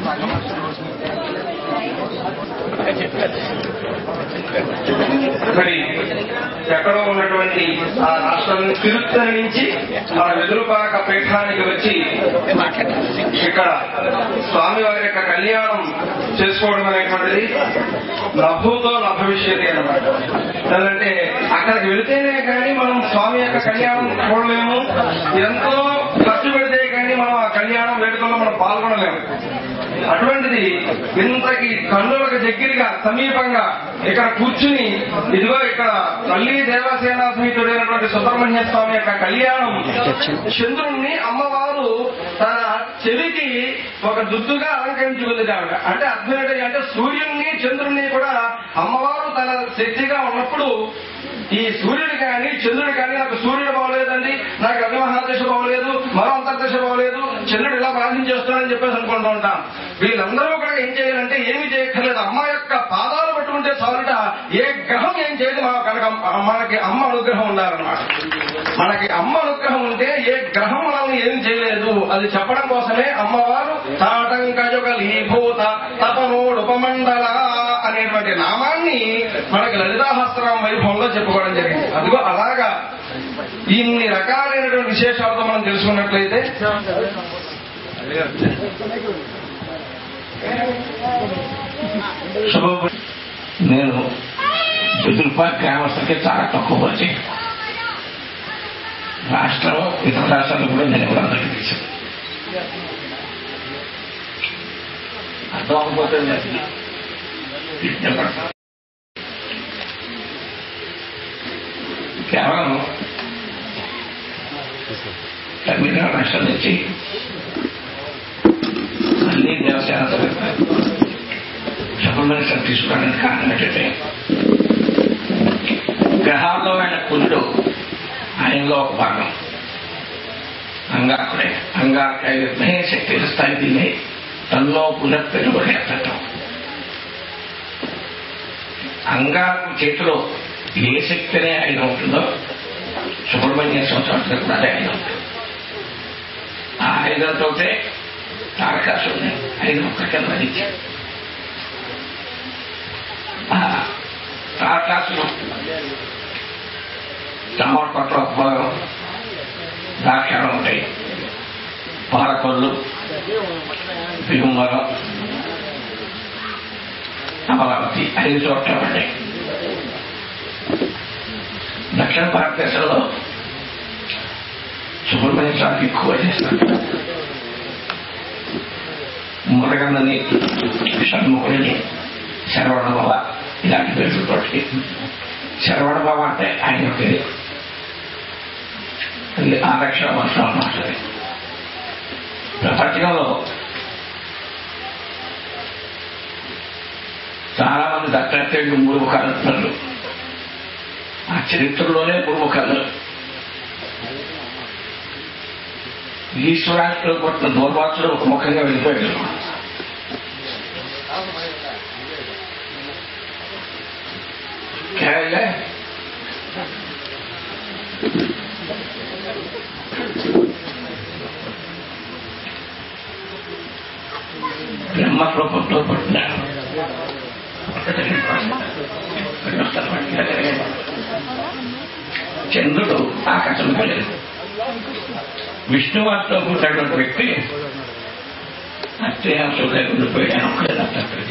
మరి ఎక్కడో ఉన్నటువంటి ఆ రాష్ట్రం తిరుత్తని నుంచి మన వెదురుపాక పీఠానికి వచ్చి ఇక్కడ స్వామివారి యొక్క కళ్యాణం చేసుకోవడం అనేటువంటిది లభుతో లభవిష్యతి అనమాట అంటే అక్కడికి వెళితేనే కానీ మనం స్వామి యొక్క కళ్యాణం చూడలేము ఎంతో ఖర్చు పెడితే కానీ మనం ఆ కళ్యాణం వేడుకల్లో మనం పాల్గొనలేము అటువంటిది ఇంతకి కన్నులకు దగ్గరగా సమీపంగా ఇక్కడ కూర్చుని ఇదిగో ఇక్కడ తల్లి దేవసేన సమేతుడైనటువంటి సుబ్రహ్మణ్య స్వామి యొక్క కళ్యాణం చంద్రుణ్ణి అమ్మవారు తన చెవికి ఒక దుద్దుగా అలంకరించుకుంది ఆవిడ అంటే అర్థం ఏంటి అంటే సూర్యుణ్ణి చంద్రుణ్ణి కూడా అమ్మవారు తన శక్తిగా ఉన్నప్పుడు ఈ సూర్యుడు కానీ చంద్రుడు కానీ నాకు సూర్యుడు బాగోలేదండి నాకు అభిమహాదశ బాగోలేదు మరో అంతర్దశ బాగోలేదు చంద్రుడు ఇలా బాధించేస్తున్నాడని చెప్పేసి అనుకుంటూ ఉంటాం వీళ్ళందరూ కూడా ఏం చేయాలంటే ఏమి చేయక్కర్లేదు అమ్మ యొక్క పాదాలు పట్టుకుంటే చాలుట ఏ గ్రహం ఏం చేయదు మా కనుక మనకి అమ్మ అనుగ్రహం ఉండాలన్నమాట మనకి అమ్మ అనుగ్రహం ఉంటే ఏ గ్రహం మనల్ని ఏం చేయలేదు అది చెప్పడం కోసమే అమ్మవారు తాటంకజుగ లీభూత తపనోడు ఉపమండల అనేటువంటి నామాన్ని మనకి లలితాహస్త్రం వైభవంలో చెప్పుకోవడం జరిగింది అదిగో అలాగా ఇన్ని రకాలైనటువంటి విశేషాలతో మనం తెలుసుకున్నట్లయితే శుభ నేను బెదురుపాక్ గ్రామస్తులకి చాలా తక్కువ పరిచయం రాష్ట్రం ఇతర రాష్ట్రాలు కూడా నేను ఎవరు అందరికీ తెలుసు అర్థం అవ్వకపోతే నాకు చెప్పండి. కేవలం తమిళనాడు రాష్ట్రం నుంచి మళ్ళీ దేవసేన సుబ్రహ్మణ్యం తీసుకోవడానికి కారణం ఏంటంటే గ్రహాల్లో ఆయన కుజుడు ఆయనలో ఒక భాగం అంగాకుడే అంగారకాయ శక్తి స్థాయి దీన్ని తనలో పునః పెరుగుబడి ఎత్తటం అంగాకు చేతిలో ఏ శక్తినే ఆయన ఉంటుందో సుబ్రహ్మణ్య సంవత్సరం కూడా అదే ఆయన ఉంటుంది ఆ ఆయుధంతో తారకాసుని ఐదు ఒక్క కింద వధించాడు ఆ తారకాసులు టమాటా పట్ల పొలం ద్రాక్షాలు ఉంటాయి పాలకొల్లు బిగుమరం అమరావతి ఐదు చోట్ల ఉన్నాయి దక్షిణ భారతదేశంలో సుబ్రహ్మణ్య స్వామికి ఎక్కువ చేస్తారు మురగన్నని షణ్ముఖుడిని శరవణ బాబ ఇలాంటి పేర్లతోటి శరవణ బాబ అంటే ఆయన పేరు ఇది ఆరక్షణ వర్షం మాట్లాడి ప్రపంచంలో చాలా మంది దత్తాత్రేయుడు మూడు ముఖాలు అంటున్నారు ఆ చరిత్రలోనే మూడు ముఖాలు ఈశ్వరాంతిలో కొట్టిన దౌర్వాసుడు ఒక ముఖంగా వెళ్ళిపోయాడు కేవలే బ్రహ్మరూపంతో పట్టినాడు చంద్రుడు ఆకాశం వెళ్ళాడు విష్ణువారితో కూర్చున్నటువంటి వ్యక్తి అత్యాసం లేకుండా పోయాను ఒక్కడే అక్కడికి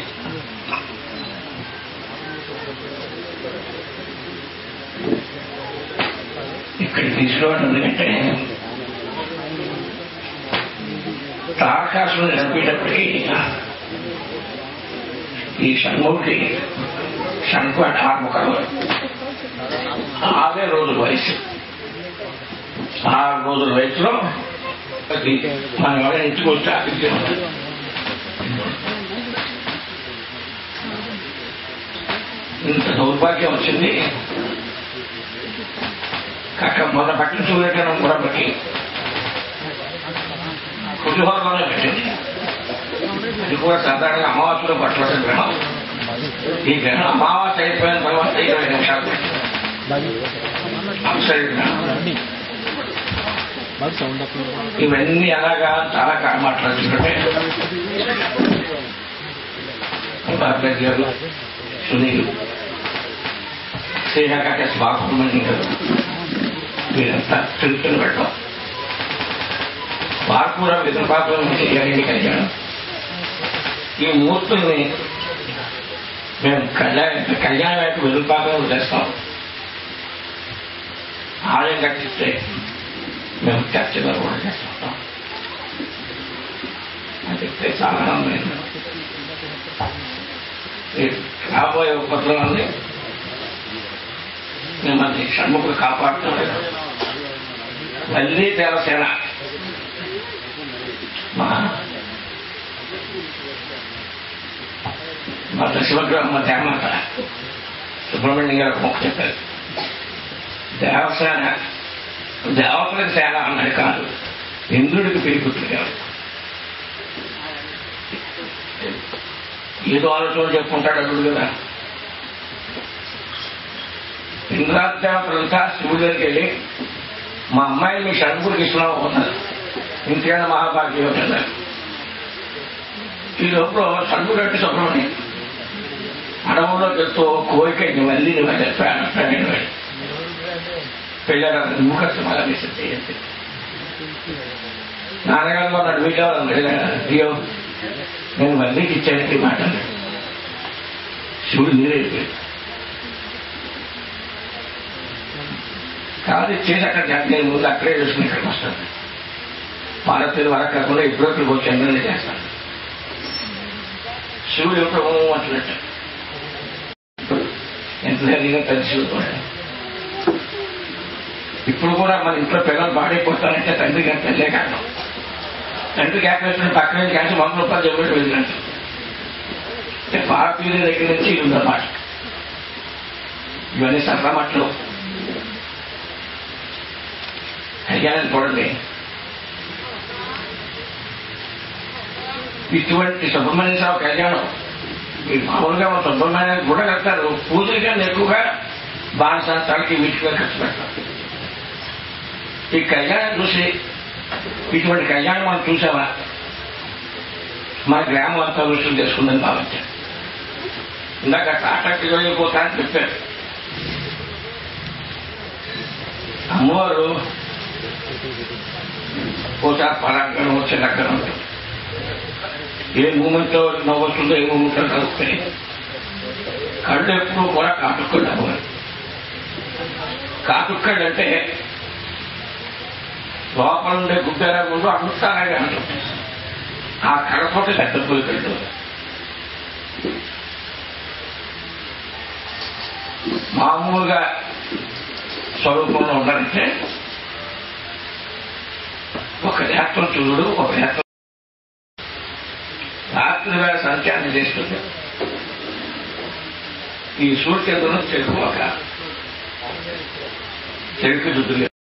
ఇక్కడ తీసుకోవడం ఎందుకంటే ఆకాశం నిలిపేటప్పటికీ ఈ షణ్ముఖి షణ్కు అంటే ఆరు ముఖాలు ఆరే రోజుల వయసు ఆరు రోజుల వయసులో అది మనం ఎవరైనా ఎంచుకొస్తే అక్కడికి ఇంత దౌర్భాగ్యం వచ్చింది కాక మొన్న పట్టిన సూర్యగ్రహణం కూడా పెట్టి కుటుంబంలోనే పెట్టింది ఇది కూడా సాధారణంగా అమావాస్యలో పట్టవలసిన గ్రహం ఈ గ్రహం అమావాస్య అయిపోయిన తర్వాత ఇరవై నిమిషాలు అప్సరి గ్రహం ఇవన్నీ అలాగా చాలా కాలం మాట్లాడుతుంటే సార్లెట్ గారు సునీల్ శ్రీహకాక బాబుమణి గారు వీరంతా తిరుగుతున్న వెళ్ళాం వార్పూర విధుపాపం నుంచి జరిగింది కళ్యాణం ఈ మూర్తుల్ని మేము కళ్యాణ కళ్యాణం వైపు విధుపాపం చేస్తాం ఆలయం కట్టిస్తే మేము చర్చగా కూడా చేస్తుంటాం అని చెప్తే చాలా ఆనందమైంది ఈ రాబోయే ఉపద్రవాన్ని మిమ్మల్ని షణ్ముఖులు కాపాడుతున్నారు మళ్ళీ దేవసేన మా మా దశవగ్రహం మా దేవమాత సుబ్రహ్మణ్యం గారు మొక్క చెప్పారు దేవసేన దేవతల సేన అన్నది కాదు ఇంద్రుడికి పిలిపుత్రుడు గారు ఏదో ఆలోచన చెప్పుకుంటాడు అల్లుడు కదా ఇంద్రాదేవతలంతా శివుడి దగ్గరికి వెళ్ళి మా అమ్మాయిని మీ షణ్ముడికి ఇస్తున్నావు అన్నారు ఇంకేమైనా మహాభాగ్యం అన్నారు ఈ లోపల షణ్ముడు అంటే సుబ్రహ్మణ్యం అడవుల్లో వెళ్తూ కోరిక మళ్ళీ నువ్వు ప్రాణం ప్రాణం పెళ్ళారు నువ్వు కష్టం అలా చేస్తే నాన్నగారు నన్ను వీళ్ళ అయ్యో నేను మళ్ళీకి ఇచ్చానంటే మాట అన్నాడు. శివుడు నీరైపోయాడు కాదు ఇచ్చేసి అక్కడ జాతి నేను ముందు అక్కడే చూసుకుని ఇక్కడికి వస్తాను భారతీయులు వరకు కాకుండా ఇప్పుడు ఇక్కడికి వచ్చి అందరినీ చేస్తాను శివుడు ఎప్పుడు అంటున్నట్టు ఎంత జరిగినా పెద్ద శివుడు కూడా ఇప్పుడు కూడా మన ఇంట్లో పిల్లలు పాడైపోతారంటే తండ్రి గారి తల్లే కారణం తండ్రి గ్యాప్ వేసిన పక్కన నుంచి క్యాన్సర్ వంద రూపాయలు చెప్పినట్టు వెళ్ళినట్టు అంటే భారతీయుల దగ్గర నుంచి ఇది ఉందన్నమాట ఇవన్నీ సరళమట్లు కళ్యాణం చూడండి ఇటువంటి సుబ్రహ్మణ్య స్వామి కళ్యాణం ఈ మామూలుగా మన సుబ్రహ్మణ్యానికి కూడా కడతారు పూజల కన్నా ఎక్కువగా బాణశాస్త్రాలకి వీటిగా ఖర్చు పెడతారు ఈ కళ్యాణం చూసి ఇటువంటి కళ్యాణం మనం చూసామా మన గ్రామం అంతా విషయం చేసుకుందని భావించాం ఇందాక టాటాకి వెళ్ళిపోతా అని చెప్పారు అమ్మవారు ఓసారి పరాగ్రహం వచ్చే దగ్గర ఉంటుంది ఏ మూమెంట్ లో నవ్వు వస్తుందో ఏ మూమెంట్ లో కలుస్తాయి కళ్ళు ఎప్పుడు కూడా కాటుక్కడు అమ్మవారు కాటుక్కడు అంటే లోపల ఉండే గుడ్డెర ముందు అంతా అలాగే అంటుంది ఆ కడతోటి పెద్ద పూలు పెట్టు మామూలుగా స్వరూపంలో ఉండాలంటే ఒక నేత్రం చూడు ఒక నేత్రం రాత్రి వేళ సంచారం చేస్తుంది ఈ సూర్యకేంద్రం చెరుకు ఒక చెరుకు దుద్దులు